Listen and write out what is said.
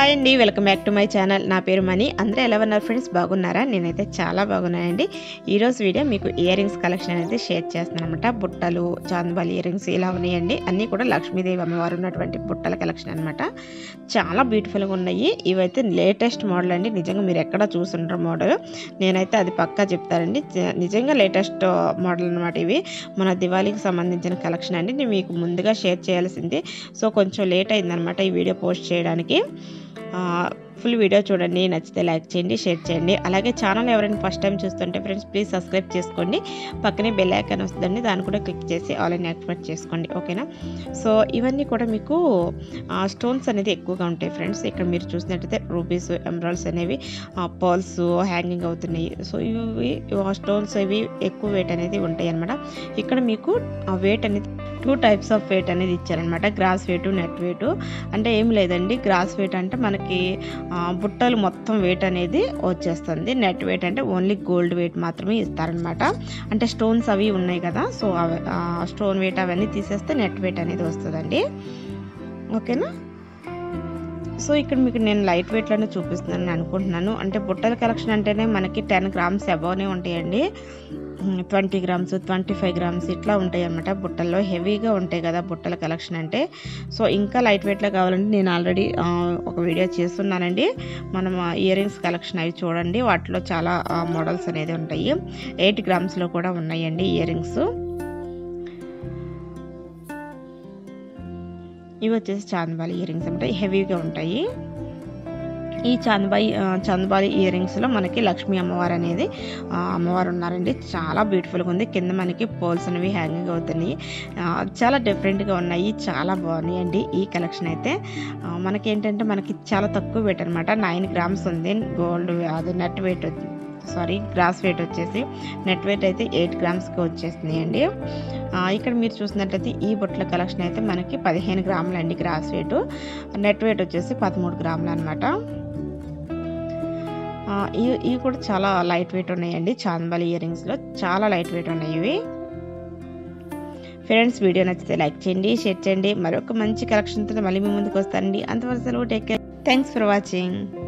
hi అండి welcome back to my channel నా పేరు మణి అందరూ ఎలా ఉన్నారు ఫ్రెండ్స్ బాగున్నారా నేనైతే చాలా బాగున్నానండి ఈరోజు వీడియో మీకు ఇయర్ రింగ్స్ కలెక్షన్ అనేది షేర్ చేస్తున్నాను అనమాట బుట్టలు చాందబాలి ఇయర్ రింగ్స్ ఇలా ఉన్నాయండి అన్నీ కూడా లక్ష్మీదేవి అమ్మవారు ఉన్నటువంటి బుట్టల కలెక్షన్ అనమాట చాలా బ్యూటిఫుల్గా ఉన్నాయి ఇవైతే లేటెస్ట్ మోడల్ అండి నిజంగా మీరు ఎక్కడ చూసుంటారు మోడల్ నేనైతే అది పక్కా చెప్తానండి జ- నిజంగా లేటెస్ట్ మోడల్ అనమాట ఇవి మన దివాళీకి సంబంధించిన కలెక్షన్ అండి నేను మీకు ముందుగా షేర్ చేయాల్సింది సో కొంచెం లేట్ అయిందనమాట ఈ వీడియో పోస్ట్ చేయడానికి ఆ, ఫుల్ వీడియో చూడండి నచ్చితే లైక్ చేయండి షేర్ చేయండి అలాగే ఛానల్ ఎవరైనా ఫస్ట్ టైం చూస్తుంటే ఫ్రెండ్స్ ప్లీజ్ సబ్స్క్రైబ్ చేసుకోండి పక్కనే బెల్ ఐకాన్ వస్తుందండి దాన్ని కూడా క్లిక్ చేసి ఆల్ అని యాక్టివేట్ చేసుకోండి ఓకేనా సో ఇవన్నీ కూడా మీకు స్టోన్స్ అనేది ఎక్కువగా ఉంటాయి ఫ్రెండ్స్ ఇక్కడ మీరు చూసినట్టయితే రూబీస్ ఎమరాల్డ్స్ అనేవి పర్ల్స్ హ్యాంగింగ్ అవుతున్నాయి సో ఇవి స్టోన్స్ ఇవి ఎక్కువ వెయిట్ అనేది ఉంటాయి అనమాట ఇక్కడ మీకు ఆ వెయిట్ అనేది టూ టైప్స్ ఆఫ్ వెయిట్ అనేది ఇచ్చారనమాట గ్రాస్ వెయిట్ నెట్ వెయిట్ అంటే ఏం లేదండి గ్రాస్ వెయిట్ అంటే మనకి ఆ, బుట్టలు మొత్తం వెయిట్ అనేది వచ్చేస్తుంది నెట్ వెయిట్ అంటే ఓన్లీ గోల్డ్ వెయిట్ మాత్రమే ఇస్తారనమాట అంటే స్టోన్స్ అవి ఉన్నాయి కదా సో అవి స్టోన్ వెయిట్ అవన్నీ తీసేస్తే నెట్ వెయిట్ అనేది వస్తుందండి ఓకేనా సో ఇక్కడ మీకు నేను లైట్ వెయిట్లోనే చూపిస్తున్నాను అనుకుంటున్నాను అంటే బుట్టల కలెక్షన్ అంటేనే మనకి టెన్ గ్రామ్స్ అబవ్నే ఉంటాయండి twenty grams twenty five grams ఇట్లా ఉంటాయి అన్నమాట బుట్టల్లో హెవీగా ఉంటాయి కదా బుట్టల కలెక్షన్ అంటే సో ఇంకా లైట్ వెయిట్లో కావాలంటే నేను ఆల్రెడీ ఒక వీడియో చేస్తున్నానండి మనం ఇయర్ రింగ్స్ కలెక్షన్ అవి చూడండి వాటిలో చాలా మోడల్స్ అనేది ఉంటాయి ఎయిట్ గ్రామ్స్లో కూడా ఉన్నాయండి ఇయర్ రింగ్స్ ఇవి వచ్చేసి చాందబాలి ఇయర్ రింగ్స్ అనమాట హెవీగా ఉంటాయి ఈ చాందబాయి ఆ, చాందబాలి ఇయర్ రింగ్స్లో మనకి లక్ష్మీ అమ్మవారు అనేది ఆ, అమ్మవారు ఉన్నారండి చాలా బ్యూటిఫుల్గా ఉంది కింద మనకి పోల్స్ అనేవి హ్యాంగింగ్ అవుతున్నాయి ఆ, చాలా డిఫరెంట్గా ఉన్నాయి చాలా బాగున్నాయండి ఈ కలెక్షన్ అయితే ఆ, మనకేంటంటే మనకి చాలా తక్కువ వెయిట్ అనమాట నైన్ గ్రామ్స్ ఉంది గోల్డ్ అది net weight sorry gross weight వచ్చేసి నెట్ వెయిట్ అయితే ఎయిట్ గ్రామ్స్కి వచ్చేస్తున్నాయండి ఆ, ఇక్కడ మీరు చూసినట్లయితే ఈ బొట్ల కలెక్షన్ అయితే మనకి పదిహేను గ్రాములు అండి గ్రాస్ వెయిట్ నెట్ వెయిట్ వచ్చేసి పదమూడు గ్రాములు అనమాట ఇవి ఇవి కూడా చాలా లైట్ వెయిట్ ఉన్నాయండి చాందబాలి ఇయర్ రింగ్స్లో చాలా లైట్ వెయిట్ ఉన్నాయి ఇవి ఫ్రెండ్స్ వీడియో నచ్చితే లైక్ చేయండి షేర్ చేయండి మరొక మంచి కలెక్షన్తో మళ్ళీ మీ ముందుకు వస్తానండి అంతవరకు సెలవు take care thanks for watching